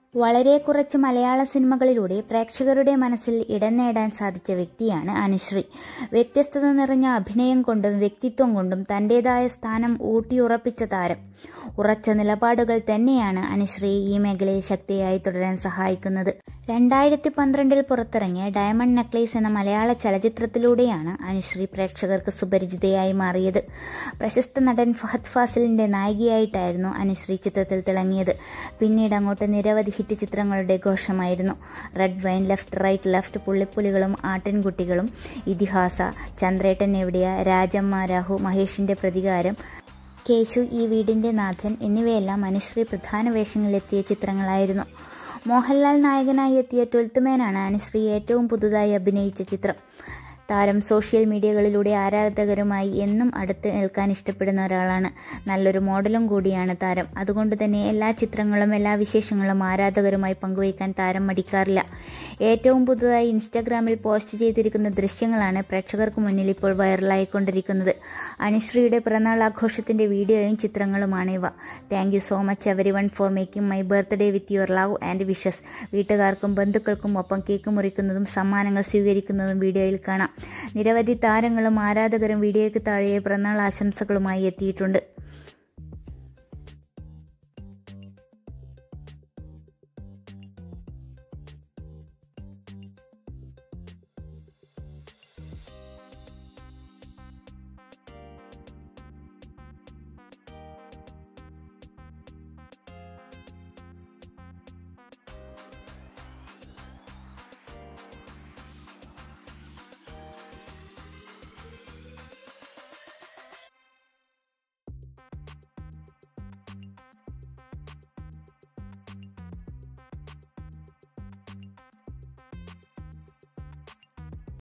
വളരെ കുറച്ച് മലയാള സിനിമകളിലൂടെ പ്രേക്ഷകരുടെ മനസ്സിൽ ഇടം നേടാൻ സാധിച്ച വ്യക്തിയാണ് അനുശ്രീ വ്യത്യസ്തത നിറഞ്ഞ അഭിനയം കൊണ്ടും വ്യക്തിത്വം കൊണ്ടും തന്റേതായ സ്ഥാനം ഊട്ടിയുറപ്പിച്ച താരം ഉറച്ച നിലപാടുകൾ തന്നെയാണ് അനുശ്രീ ഈ മേഖലയെ ശക്തിയായി തുടരാൻ സഹായിക്കുന്നത് രണ്ടായിരത്തി പന്ത്രണ്ടിൽ പുറത്തിറങ്ങിയ ഡയമണ്ട് നെക്ലേസ് എന്ന മലയാള ചലച്ചിത്രത്തിലൂടെയാണ് അനുശ്രീ പ്രേക്ഷകർക്ക് സുപരിചിതയായി മാറിയത് പ്രശസ്ത നടൻ ഫഹദ് ഫാസിലിന്റെ നായികയായിട്ടായിരുന്നു അനുശ്രീ ചിത്രത്തിൽ തിളങ്ങിയത് പിന്നീട് അങ്ങോട്ട് നിരവധി ഹിറ്റ് ചിത്രങ്ങളുടെ ഘോഷമായിരുന്നു Red Wine Left Right Left പുള്ളിപ്പുലികളും ആട്ടിൻകുട്ടികളും ഇതിഹാസ ചന്ദ്രേട്ടൻ എവിടെയ രാജമ്മ രാഹു മഹേഷിന്റെ പ്രതികാരം കേശു ഈ വീടിന്റെ നാഥൻ എന്നിവയെല്ലാം അനുശ്രീ പ്രധാന വേഷങ്ങളിലെത്തിയ ചിത്രങ്ങളായിരുന്നു മോഹൻലാൽ നായകനായി എത്തിയ ട്വൽത്ത് മാനാണ് അനുശ്രീ ഏറ്റവും പുതുതായി അഭിനയിച്ച ചിത്രം താരം സോഷ്യൽ മീഡിയകളിലൂടെ ആരാധകരുമായി എന്നും അടുത്ത് നിൽക്കാൻ ഇഷ്ടപ്പെടുന്ന ഒരാളാണ് നല്ലൊരു മോഡലും കൂടിയാണ് താരം അതുകൊണ്ട് തന്നെ എല്ലാ ചിത്രങ്ങളും എല്ലാ വിശേഷങ്ങളും ആരാധകരുമായി പങ്കുവയ്ക്കാൻ താരം മടിക്കാറില്ല ഏറ്റവും പുതുതായി ഇൻസ്റ്റാഗ്രാമിൽ പോസ്റ്റ് ചെയ്തിരിക്കുന്ന ദൃശ്യങ്ങളാണ് പ്രേക്ഷകർക്ക് മുന്നിൽ ഇപ്പോൾ വൈറലായിക്കൊണ്ടിരിക്കുന്നത് അനുശ്രീയുടെ പിറന്നാൾ ആഘോഷത്തിന്റെ വീഡിയോയും ചിത്രങ്ങളുമാണ് ഇവ thank you so much everyone for making my birthday with your love and wishes വീട്ടുകാർക്കും ബന്ധുക്കൾക്കും ഒപ്പം കേക്ക് മുറിക്കുന്നതും സമ്മാനങ്ങൾ സ്വീകരിക്കുന്നതും വീഡിയോയിൽ കാണാം നിരവധി താരങ്ങളും ആരാധകരും വീഡിയോയ്ക്ക് താഴെ പിറന്നാൾ ആശംസകളുമായി എത്തിയിട്ടുണ്ട്